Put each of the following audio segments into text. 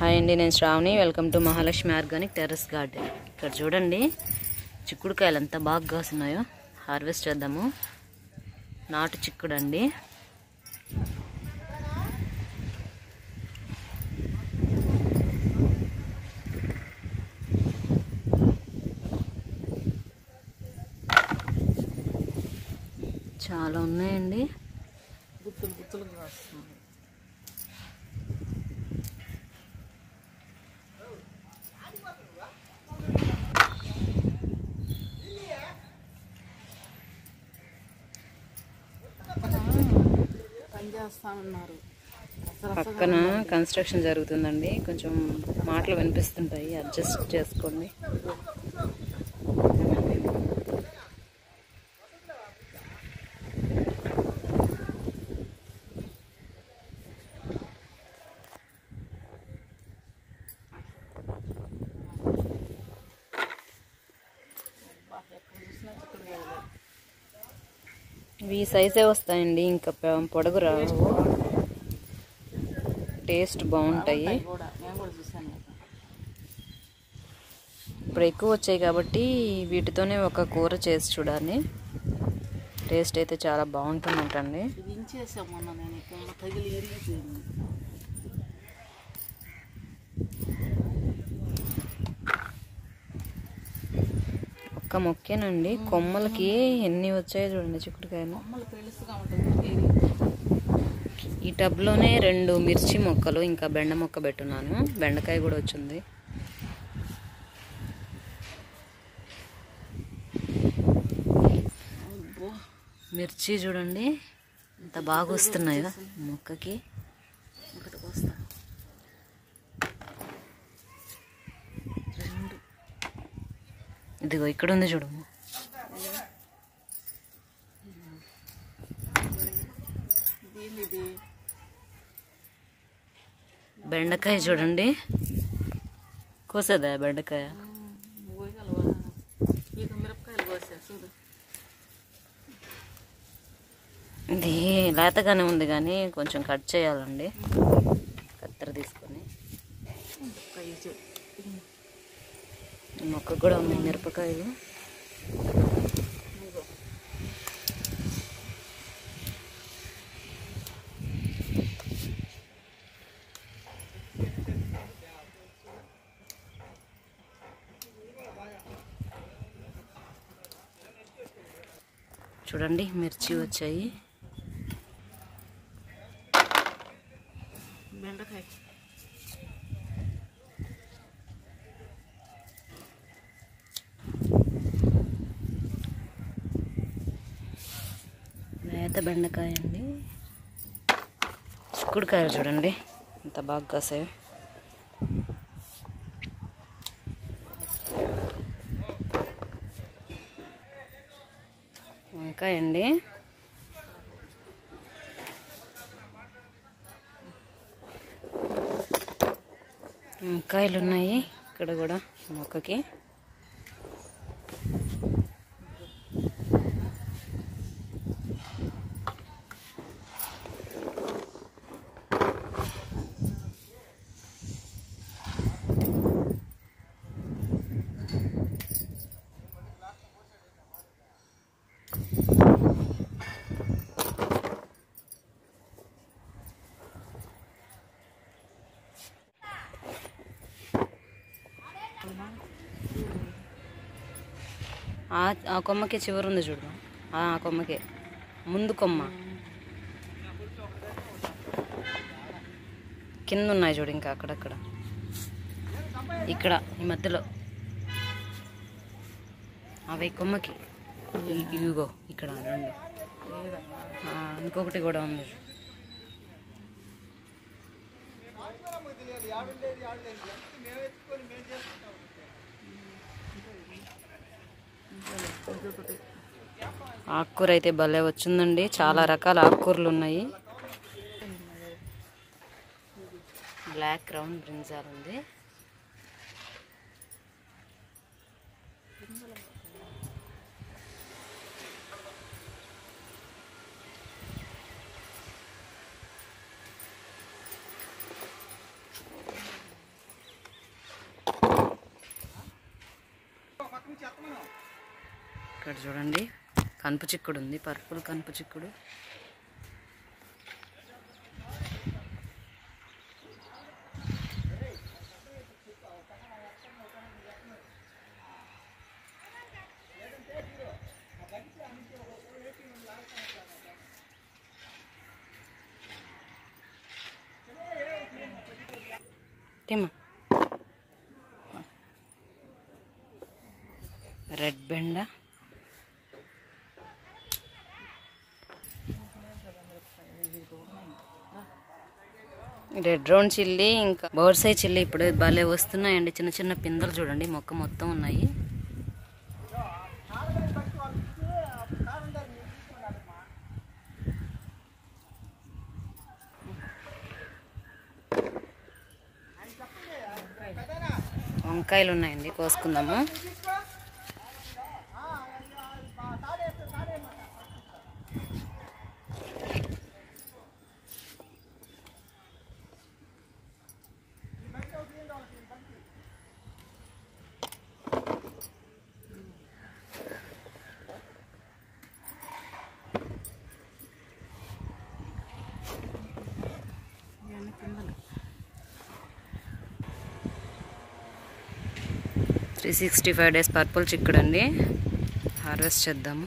Hi అండి నేను Sravani welcome to Mahalakshmi organic terrace garden ఇక్కడ చూడండి చిక్కుడుకాయలు ఎంత బాగా కాస్తున్నాయో హార్వెస్ట్ చేద్దాము నాటు చిక్కుడు అండి చాలా ఉన్నాయండి గుత్తులు గుత్తులు కాస్తున్నాయి పని చేస్తామన్నారు పక్కన కన్స్ట్రక్షన్ జరుగుతుందండి కొంచెం మాటలు వినిపిస్తుంటాయి అడ్జస్ట్ చేసుకోండి ఎక్కడ చూసినా చిక్కుడుకాయలు ఇవి ఈ సైజే వస్తాయండి ఇంకా పె- పొడగు రావు టేస్ట్ బాగుంటాయి ఉంటాయి కూడా నేను కూడా చూసాను కదా. ఇప్పుడు ఎక్కువ వచ్చాయి కాబట్టి వీటితోనే ఒక కూర చేసి చూడాలి టేస్ట్ అయితే చాలా బాగుంటుందంటండి ఇది ఇంచేసాం మొన్న నేను ఇక్కడ తగిలి ఇరిగిపోయింది ఒక్క మొక్కేనండి కొమ్మలకి ఎన్ని వచ్చాయో చూడండి చిక్కుడుకాయలు కొమ్మలు పెలుసుగా ఉంటుంది ఇరిగి ఈ టబ్లోనే రెండు మిర్చి మొక్కలు ఇంకా బెండ మొక్క పెట్టున్నాను బెండకాయ కూడా వచ్చింది అబ్బో మిర్చి చూడండి ఎంత బాగా వస్తున్నాయో మొక్కకి ఒకటి వస్తా రెండు ఇదిగో ఇక్కడ ఉంది చూడము ఇదేంది ఇది బెండకాయ చూడండి కోసేదా బెండకాయ పోయగలవా ఇక మిరపకాయలు కోసా చూడు ఇది లేతగానే ఉంది కానీ కొంచెం కట్ చేయాలండి కత్తెర తీసుకొని కై చె- ఈ మొక్క కూడా ఉంది మిరపకాయలు ఇదిగో. చూడండి మిర్చి వచ్చాయి బెండకాయ లేత బెండకాయ అండి చిక్కుడుకాయలు చూడండి ఎంత బాగా కాసాయో వంకాయ అండి వంకాయలు ఉన్నాయి ఇక్కడ కూడా మొక్కకి ఆ ఆ కొమ్మకి చివరి ఉంది చూడు ఆ ఆ కొమ్మకే ముందు కొమ్మ కింద ఉన్నాయి చూడు ఇంకా అక్కడక్కడ ఇక్కడ ఈ మధ్యలో అవి కొమ్మకి ఇ- ఇవిగో ఇక్కడ రెండు ఆ, ఇంకొకటి కూడా ఉంది ఇదొకటి ఆకుకూర అయితే భలే వచ్చిందండి చాలా రకాల ఆకుకూరలు ఉన్నాయి బ్లాక్ రౌండ్ బ్రింజాల్ ఉంది ఇక్కడ చూడండి కనుపు చిక్కుడు ఉంది పర్పుల్ కనుపు చిక్కుడు తిమ్మ రెడ్ బెండ రెడ్ రౌండ్ చిల్లీ ఇంకా బోర్సై చిల్లీ ఇప్పుడు భలే వస్తున్నాయండి చిన్న చిన్న పిందెలు చూడండి మొక్క మొత్తం ఉన్నాయి వంకాయలు ఉన్నాయండి కోసుకుందాము ఇవన్నీ కిందలు three sixty five days purple చిక్కుడు అండి హార్వెస్ట్ చేద్దాము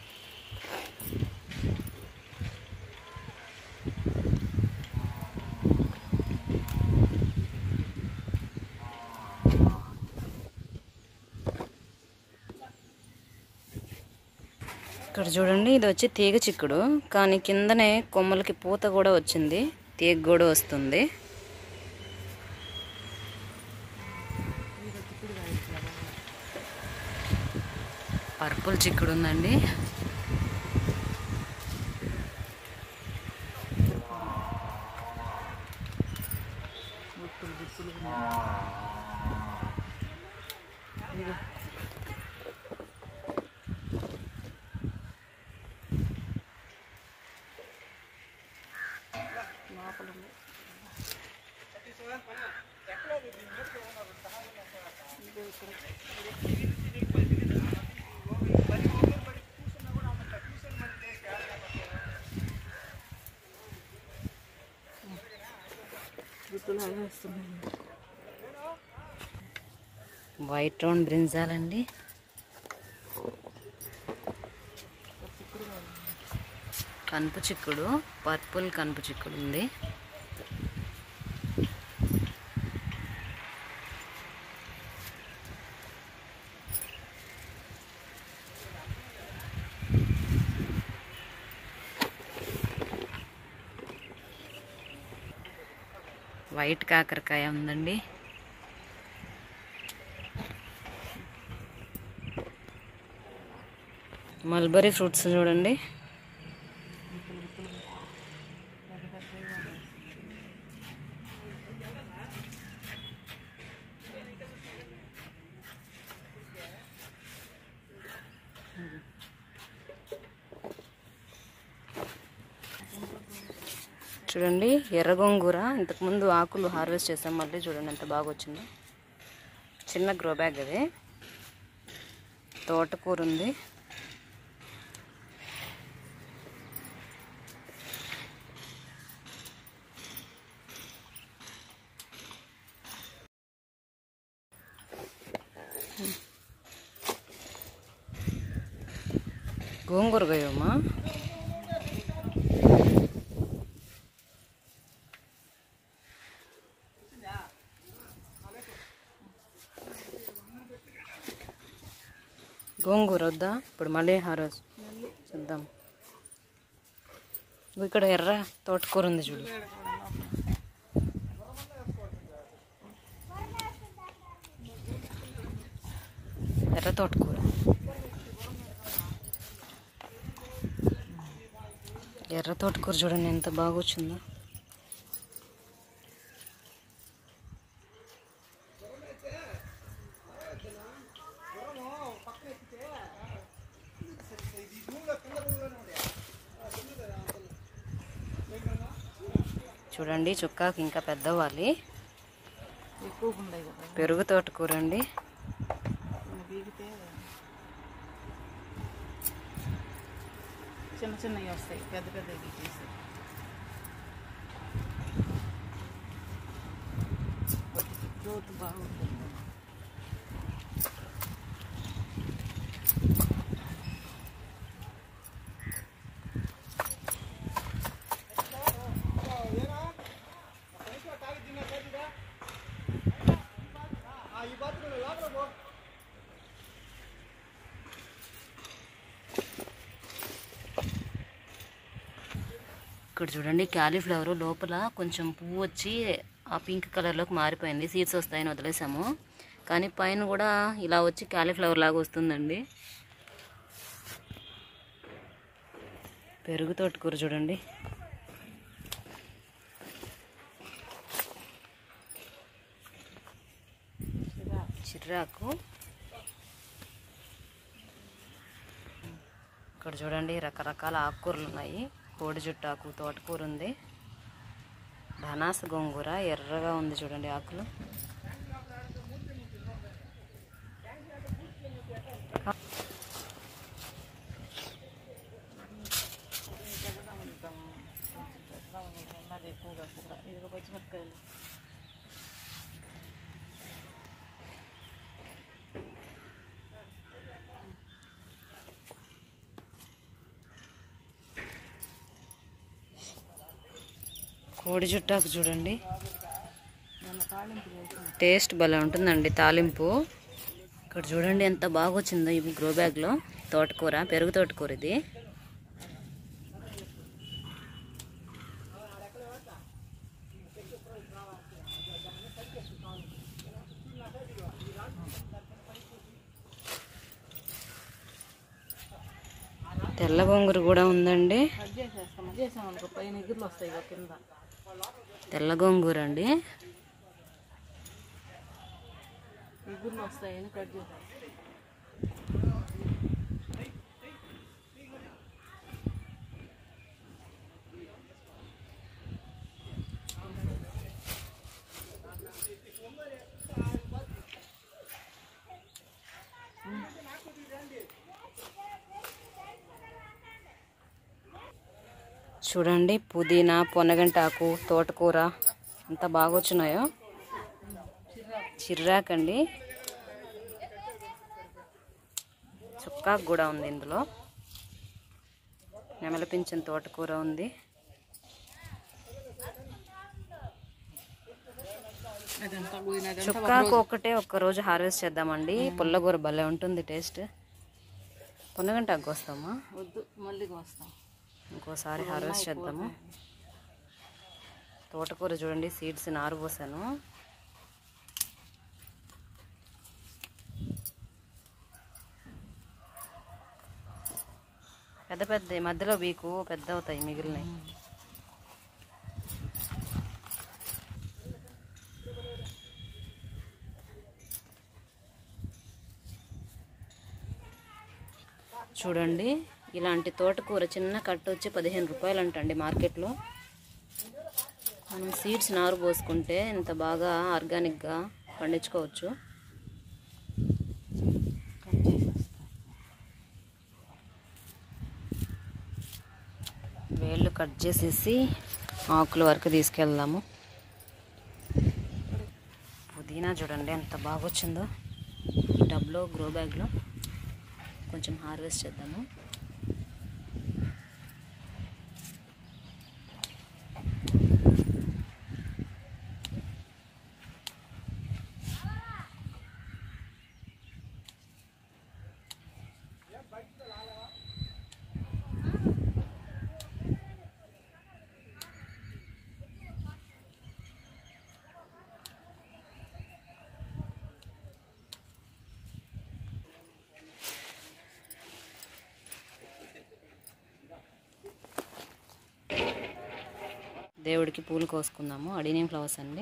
ఇక్కడ చూడండి ఇది వచ్చి తీగ చిక్కుడు కానీ కిందనే కొమ్మలకి పూత కూడా వచ్చింది తీగ కూడా వస్తుంది పర్పుల్ చిక్కుడు ఉందండి గుత్తులు గుత్తులు లోపల ఉంది. ఇదిగో ఇక్కడ. గుత్తులు అవి వస్తున్నాయి వైట్ రౌండ్ బ్రింజాలండి కనుపు చిక్కుడు పర్పుల్ కనుపు చిక్కుడు ఉంది వైట్ కాకరకాయ ఉందండి మల్బరీ ఫ్రూట్స్ చూడండి చూడండి ఎర్ర గోంగూర ఇంతకుముందు ఆకులు హార్వెస్ట్ చేసాం మళ్ళీ చూడండి ఎంత బాగా వచ్చిందో చిన్న గ్రో బ్యాగ్ అది తోటకూర ఉంది గోంగూర గోయమ్మా గోంగూర వద్దా ఇప్పుడు మళ్ళీ హారస్ చూద్దాం ఇగో ఇక్కడ ఎర్ర తోటకూర ఉంది చూడు ఎర్ర తోటకూర ఎర్ర తోటకూర చూడండి ఎంత బాగా వచ్చిందో చూడండి చుక్కాకి ఇంకా పెద్దవ్వాలి ఎక్కువగా ఉన్నాయి కదా పెరుగు తోటకూర అండి ఇంకా బీగితే చిన్న చిన్నవి వస్తాయి పెద్ద పెద్దవి గీకేసి గ్రోత్ బాగుంటుంది ఇక్కడ చూడండి క్యాలీఫ్లవర్ లోపల కొంచెం పువ్వు వచ్చి ఆ పింక్ కలర్లోకి మారిపోయింది సీడ్స్ వస్తాయని వదిలేసాము కానీ పైన కూడా ఇలా వచ్చి క్యాలీఫ్లవర్ లాగా వస్తుందండి పెరుగు తోటకూర చూడండి చిర్రాకు ఇక్కడ చూడండి రకరకాల ఆకుకూరలు ఉన్నాయి కోడి జుట్టాకు తోటకూర ఉంది ధనాస గోంగూర ఎర్రగా ఉంది చూడండి ఆకులు అది ఎక్కువగా కూడా ఇది పచ్చిమిరపకాయలు కోడి జుట్టాకు చూడండి దాన్ని తాళింపు చేసి టేస్ట్ భలే ఉంటుందండి తాలింపు ఇక్కడ చూడండి ఎంత బాగా వచ్చిందో ఈ గ్రో బ్యాగ్లో తోటకూర పెరుగు తోటకూర ఇది తెల్ల గోంగూర కూడా ఉందండి కట్ చేసేస్తాం చేసాం అనుకో పైన ఎగురులు వస్తాయి ఇక కింద తెల్ల గోంగూర అండి ఎగురులు వస్తాయని కట్ చేసేస్తాం చూడండి పుదీనా పొనగంటాకు తోటకూర ఎంత బాగా వచ్చినాయో చిర్రాకండి చుక్కాకు కూడా ఉంది ఇందులో నెమలపించిన తోటకూర ఉంది అదంతా పోయిన అదంతా చుక్కాకు ఒకటే ఒక్క రోజు హార్వెస్ట్ చేద్దామండి పుల్లగూర భలే ఉంటుంది టేస్ట్ పొన్నగంటాకు కోస్తామా వద్దు మళ్ళీ వస్తాం ఇంకోసారి హార్వెస్ట్ చేద్దాము తోటకూర చూడండి సీడ్స్ నారు పోసాను పెద్ద పెద్ద మధ్యలో వీకు పెద్ద అవుతాయి మిగిలినవి చూడండి ఇలాంటి తోటకూర చిన్న కట్ట వచ్చి పదిహేను రూపాయలు అంటండి మార్కెట్లో మనం సీడ్స్ నారు పోసుకుంటే ఇంత బాగా ఆర్గానిక్గా పండించుకోవచ్చు కట్ చేసేస్తాం వేళ్ళు కట్ చేసేసి ఆకుల వరకు తీసుకెళ్దాము పుదీనా చూడండి ఎంత బాగా వచ్చిందో డబ్లో గ్రో బ్యాగ్లో కొంచెం హార్వెస్ట్ చేద్దాము దేవుడికి పూలు కోసుకుందాము అడినియం ఫ్లవర్స్ అండి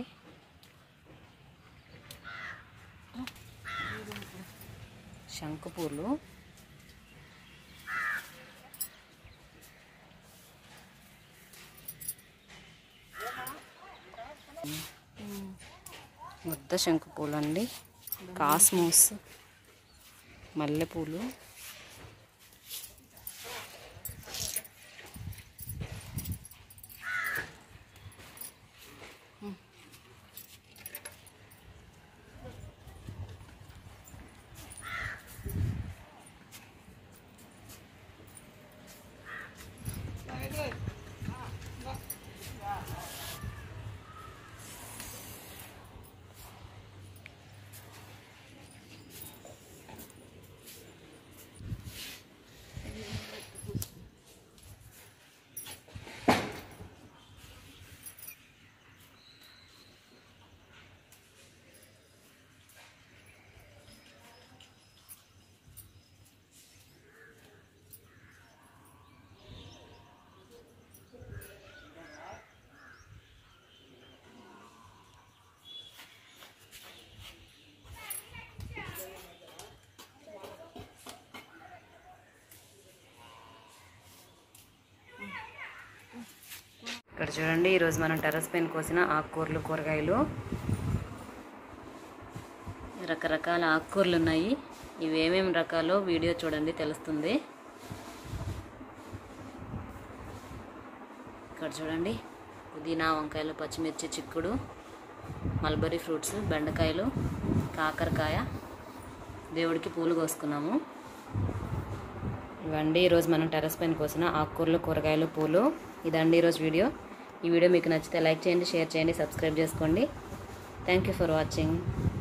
శంకు పూలు ముద్ద శంకు పూలు అండి కాస్మోస్ మల్లెపూలు ఇక్కడ చూడండి ఈరోజు మనం టెర్రస్ పైన కోసిన ఆకుకూరలు కూరగాయలు రకరకాల ఆకుకూరలు ఉన్నాయి ఇవి ఏమేమి రకాలో వీడియో చూడండి తెలుస్తుంది ఇక్కడ చూడండి పుదీనా వంకాయలు పచ్చిమిర్చి చిక్కుడు మల్బరీ ఫ్రూట్స్ బెండకాయలు కాకరకాయ దేవుడికి పూలు కోసుకున్నాము ఇవండి ఈరోజు మనం టెర్రస్ పైన కోసిన ఆకుకూరలు కూరగాయలు పూలు ఇదండి ఈరోజు వీడియో ఈ వీడియో మీకు నచ్చితే లైక్ చేయండి షేర్ చేయండి సబ్స్క్రైబ్ చేసుకోండి థ్యాంక్ యూ ఫర్ వాచింగ్